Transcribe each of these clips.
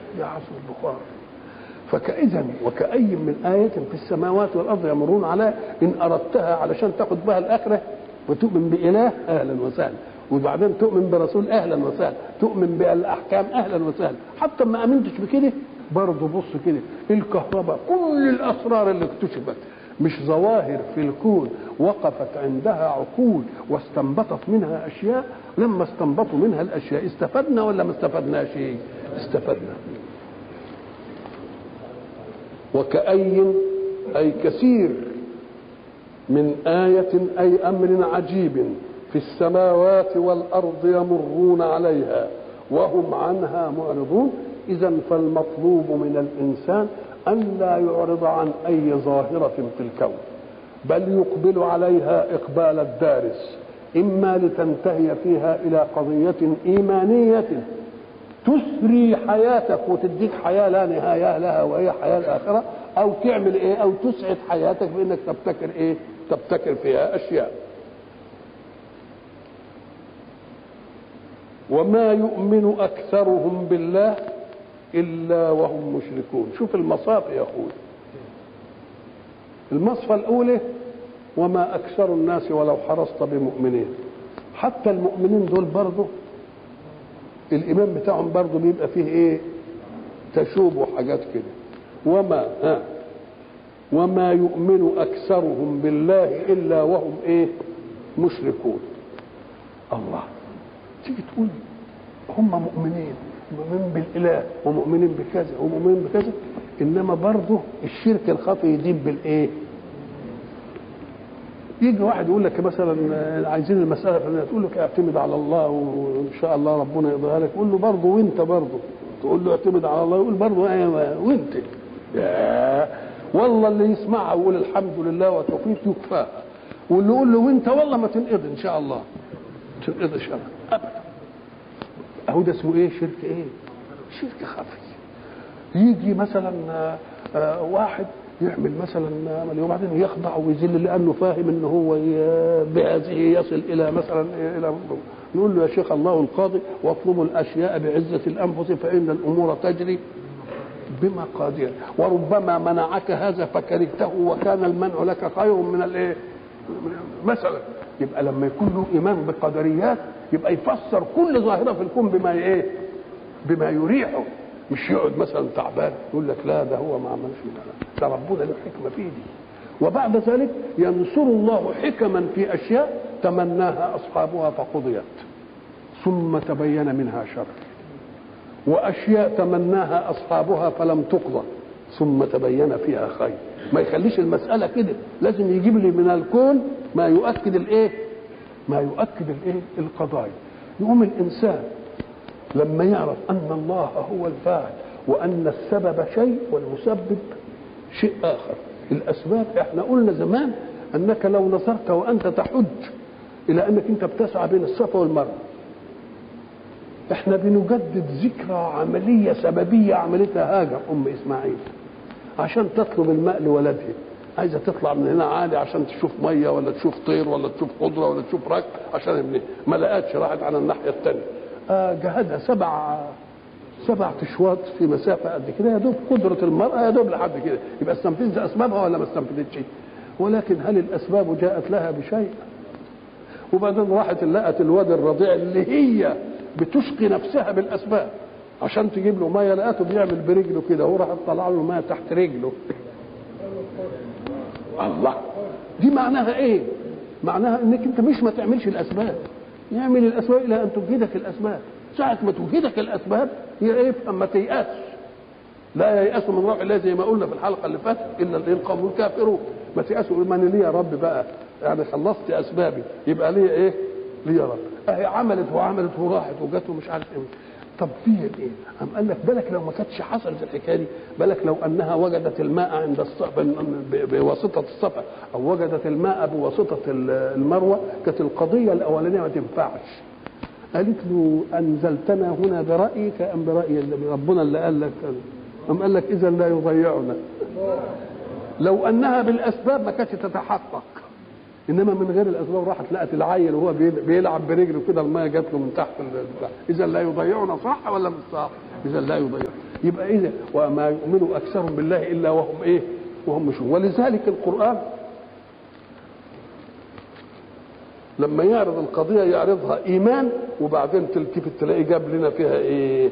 يعصر البخار فكإذا وكأي من آية في السماوات والأرض يمرون عليها إن أردتها علشان تاخد بها الآخرة وتؤمن بإله أهلا وسهلا وبعدين تؤمن برسول أهلا وسهلا تؤمن بالأحكام أهلا وسهلا حتى ما آمنتش بكده برضه بص كده الكهرباء كل الأسرار اللي اكتشفت مش ظواهر في الكون وقفت عندها عقول واستنبطت منها أشياء لما استنبطوا منها الأشياء استفدنا ولا ما استفدناش استفدنا وكأي أي كثير من آية أي أمر عجيب في السماوات والأرض يمرون عليها وهم عنها معرضون إذا فالمطلوب من الإنسان أن لا يعرض عن أي ظاهرة في الكون بل يقبل عليها إقبال الدارس إما لتنتهي فيها إلى قضية إيمانية تسري حياتك وتديك حياة لا نهاية لها وهي حياة الآخرة أو تعمل إيه أو تسعد حياتك بأنك تبتكر إيه تبتكر فيها أشياء وما يؤمن أكثرهم بالله إلا وهم مشركون شوف المصاف يا أخوي المصفى الأولى وما أكثر الناس ولو حرصت بمؤمنين حتى المؤمنين دول برضه الإيمان بتاعهم برضه بيبقى فيه إيه تشوب وحاجات كده وما ها وما يؤمن أكثرهم بالله إلا وهم إيه مشركون الله تيجي تقول هم مؤمنين مؤمنين بالاله ومؤمنين بكذا ومؤمنين بكذا انما برضه الشرك الخفي يدين بالايه؟ يجي واحد يقول لك مثلا عايزين المساله فلانيه تقول له اعتمد على الله وان شاء الله ربنا يقضيها لك قول له برضه وانت برضه تقول له اعتمد على الله يقول برضه ايوه وانت يا والله اللي يسمعها ويقول الحمد لله وتوفيق يكفاه واللي يقول له وانت والله ما تنقضي ان شاء الله تنقضي شرع ابدا اهو ده اسمه ايه شرك ايه شرك خفي يجي مثلا آه واحد يعمل مثلا عمل وبعدين يخضع ويذل لانه فاهم ان هو بهذه يصل الى مثلا الى نقول له يا شيخ الله القاضي واطلبوا الاشياء بعزه الانفس فان الامور تجري بمقادير وربما منعك هذا فكرهته وكان المنع لك خير من الايه مثلا يبقى لما يكون له ايمان بقدريات يبقى يفسر كل ظاهره في الكون بما ايه بما يريحه مش يقعد مثلا تعبان يقول لك لا ده هو ما عملش ده ربنا له حكمه فيه دي وبعد ذلك ينصر الله حكما في اشياء تمناها اصحابها فقضيت ثم تبين منها شر واشياء تمناها اصحابها فلم تقضى ثم تبين فيها خير ما يخليش المساله كده لازم يجيب لي من الكون ما يؤكد الايه ما يؤكد الايه القضايا يقوم الانسان لما يعرف ان الله هو الفاعل وان السبب شيء والمسبب شيء اخر الاسباب احنا قلنا زمان انك لو نظرت وانت تحج الى انك انت بتسعى بين الصفا والمروه احنا بنجدد ذكرى عمليه سببيه عملتها هاجر ام اسماعيل عشان تطلب الماء لولدها عايزه تطلع من هنا عالي عشان تشوف ميه ولا تشوف طير ولا تشوف خضره ولا تشوف رك عشان ابنها ما لقتش راحت على الناحيه الثانيه آه جهدها سبع سبع اشواط في مسافه قد كده يا دوب قدره المراه يا دوب لحد كده يبقى استنفذت اسبابها ولا ما استنفذتش ولكن هل الاسباب جاءت لها بشيء وبعدين راحت لقت الواد الرضيع اللي هي بتشقي نفسها بالاسباب عشان تجيب له ميه لقته بيعمل برجله كده هو راح طلع له ميه تحت رجله الله دي معناها ايه معناها انك انت مش ما تعملش الاسباب يعمل الاسباب الى ان تجهدك الاسباب ساعة ما تجهدك الاسباب يفهم ما تيأسش لا ييأسوا من روح الله زي ما قلنا في الحلقة اللي فاتت إلا القوم الكافرون ما تيأسوا من لي يا رب بقى يعني خلصت أسبابي يبقى لي إيه؟ لي يا رب أهي عملت وعملت وراحت وجت ومش عارف إيه طب في ايه؟ قام قال لك بالك لو ما كانتش حصلت الحكايه دي بالك لو انها وجدت الماء عند الصفا بواسطه الصفا او وجدت الماء بواسطه المروه كانت القضيه الاولانيه ما تنفعش قالت له انزلتنا هنا برايك ام براي ربنا اللي قال لك قام قال لك اذا لا يضيعنا لو انها بالاسباب ما كانتش تتحقق انما من غير الاسباب راحت لقت العيل وهو بيلعب برجله كده الميه جات له من تحت البتاع اذا لا يضيعنا صح ولا مش صح؟ اذا لا يضيع يبقى اذا وما يؤمن اكثرهم بالله الا وهم ايه؟ وهم مش ولذلك القران لما يعرض القضيه يعرضها ايمان وبعدين تلتفت تلاقي جاب لنا فيها ايه؟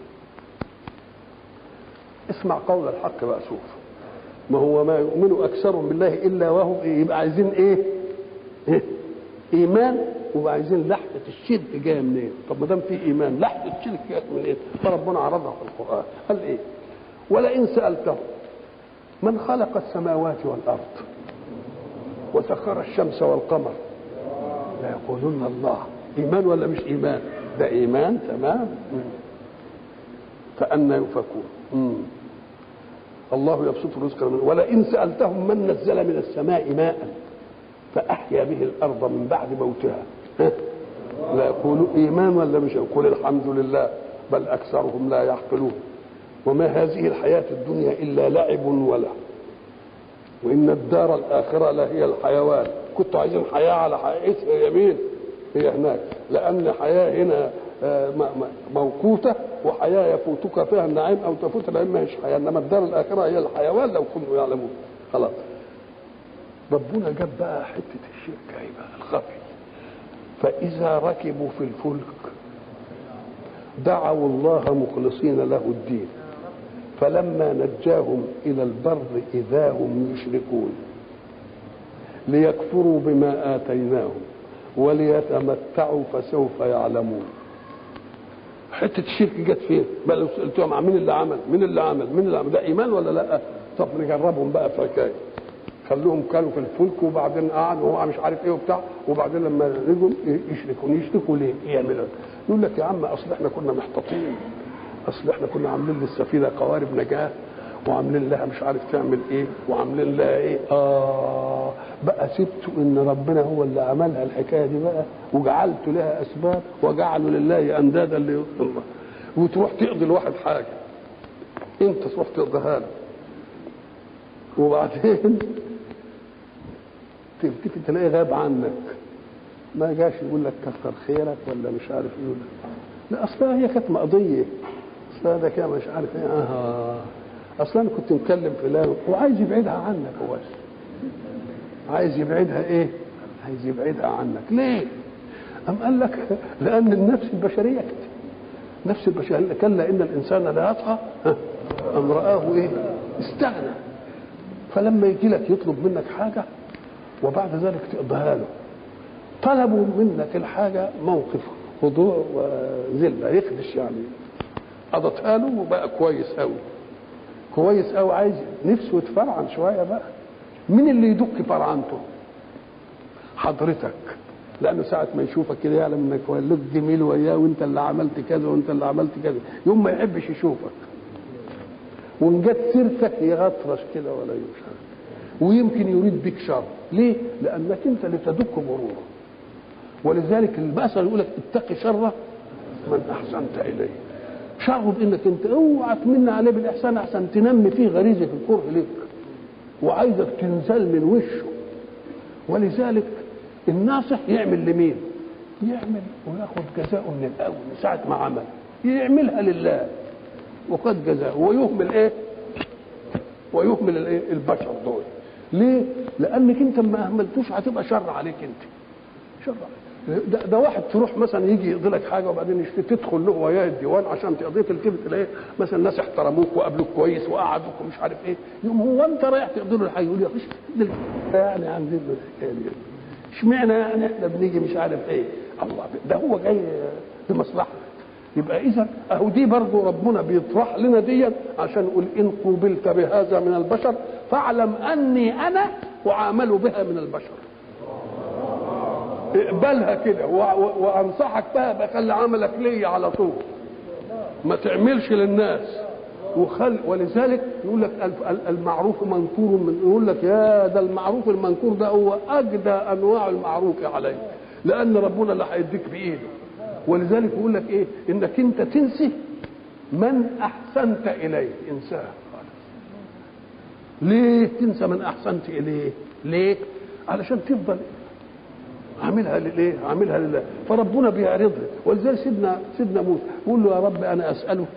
اسمع قول الحق بقى شوف ما هو ما يؤمن اكثرهم بالله الا وهم إيه؟ يبقى عايزين ايه؟ إيه؟ ايمان وعايزين لحظه الشرك جايه منين؟ طب ما دام في ايمان لحظه الشرك جايه منين؟ فربنا عرضها في القران قال ايه؟ ولئن سالتهم من خلق السماوات والارض وسخر الشمس والقمر ليقولن الله ايمان ولا مش ايمان؟ ده ايمان تمام فأنا يؤفكون مم. الله يبسط الرزق لمن ولئن سألتهم من نزل من السماء ماء فأحيا به الأرض من بعد موتها ها؟ لا يقولوا إيمان ولا مش يقول الحمد لله بل أكثرهم لا يعقلون وما هذه الحياة الدنيا إلا لعب ولا وإن الدار الآخرة لهي الحيوان كنتوا عايزين حياة على حقيقتها هي مين؟ هي هناك لأن حياة هنا موقوتة وحياة يفوتك فيها النعيم أو تفوت النعيم ما هيش حياة إنما الدار الآخرة هي الحيوان لو كانوا يعلمون خلاص ربنا جاب بقى حتة الشرك أهي بقى الخفي فإذا ركبوا في الفلك دعوا الله مخلصين له الدين فلما نجاهم إلى البر إذا هم يشركون ليكفروا بما آتيناهم وليتمتعوا فسوف يعلمون حته الشرك جت فين؟ بقى لو سالتهم عن مين اللي عمل؟ مين اللي عمل؟ مين اللي عمل؟ ده ايمان ولا لا؟ طب نجربهم بقى في حكايه خلوهم كانوا في الفلك وبعدين قعد وهو مش عارف ايه وبتاع وبعدين لما رجعوا يشركوا يشركوا ليه؟ يعملوا يقول لك يا عم اصل احنا كنا محتاطين اصل احنا كنا عاملين للسفينه قوارب نجاه وعاملين لها مش عارف تعمل ايه وعاملين لها ايه اه بقى سبتوا ان ربنا هو اللي عملها الحكايه دي بقى وجعلت لها اسباب وجعلوا لله اندادا ليضل الله وتروح تقضي الواحد حاجه انت تروح تقضيها له وبعدين تلتفت تلاقيه غاب عنك ما جاش يقول لك كثر خيرك ولا مش عارف ايه لا اصلها هي كانت مقضيه اصلها ده كده مش عارف ايه اه اصلا انا كنت مكلم فلان وعايز يبعدها عنك هو بس عايز يبعدها ايه عايز يبعدها عنك ليه أم قال لك لأن النفس البشرية كده نفس البشرية كلا إن الإنسان لا يطغى أم رآه إيه استغنى فلما يجي لك يطلب منك حاجة وبعد ذلك تقضيها له طلبوا منك الحاجة موقف خضوع وذلة يخدش يعني قضتها له وبقى كويس قوي كويس قوي عايز نفسه يتفرعن شويه بقى مين اللي يدك فرعنته حضرتك لانه ساعه ما يشوفك كده يعلم انك ولك جميل وياه وانت اللي عملت كذا وانت اللي عملت كذا يوم ما يحبش يشوفك وان جت سيرتك يغطرش كده ولا يشعر ويمكن يريد بك شر ليه لانك انت اللي تدك غروره ولذلك المثل يقول لك اتقي شر من احسنت اليه شعره بانك انت اوعى تمن عليه بالاحسان احسن تنمي فيه غريزه الكره لك وعايزك تنزل من وشه ولذلك الناصح يعمل لمين؟ يعمل وياخد جزاءه من الاول من ساعه ما عمل يعملها لله وقد جزاءه ويهمل ايه؟ ويهمل الايه؟ البشر دول ليه؟ لانك انت ما اهملتوش هتبقى شر عليك انت شر عليك ده, ده واحد تروح مثلا يجي يقضي لك حاجه وبعدين يشتري تدخل له وياه الديوان عشان تقضيه تلتفت تلاقيه مثلا ناس احترموك وقابلوك كويس وقعدوك ومش عارف ايه يوم هو انت رايح تقضي له الحاجه يقول يا اخي يعني عاملين له الحكايه دي اشمعنى يعني احنا بنيجي مش عارف ايه الله ده هو جاي بمصلحه يبقى اذا اهو دي برضه ربنا بيطرح لنا دي عشان يقول ان قوبلت بهذا من البشر فاعلم اني انا اعامل بها من البشر اقبلها كده وانصحك بها بخلي عملك ليا على طول ما تعملش للناس وخل ولذلك يقول لك المعروف منكور من يقول لك يا ده المعروف المنكور ده هو اجدى انواع المعروف عليك لان ربنا اللي هيديك بايده ولذلك يقول لك ايه انك انت تنسي من احسنت اليه انساه ليه تنسى من احسنت اليه ليه علشان تفضل عاملها للايه؟ عاملها لله فربنا بيعرضها ولذلك سيدنا سيدنا موسى يقول له يا رب انا اسالك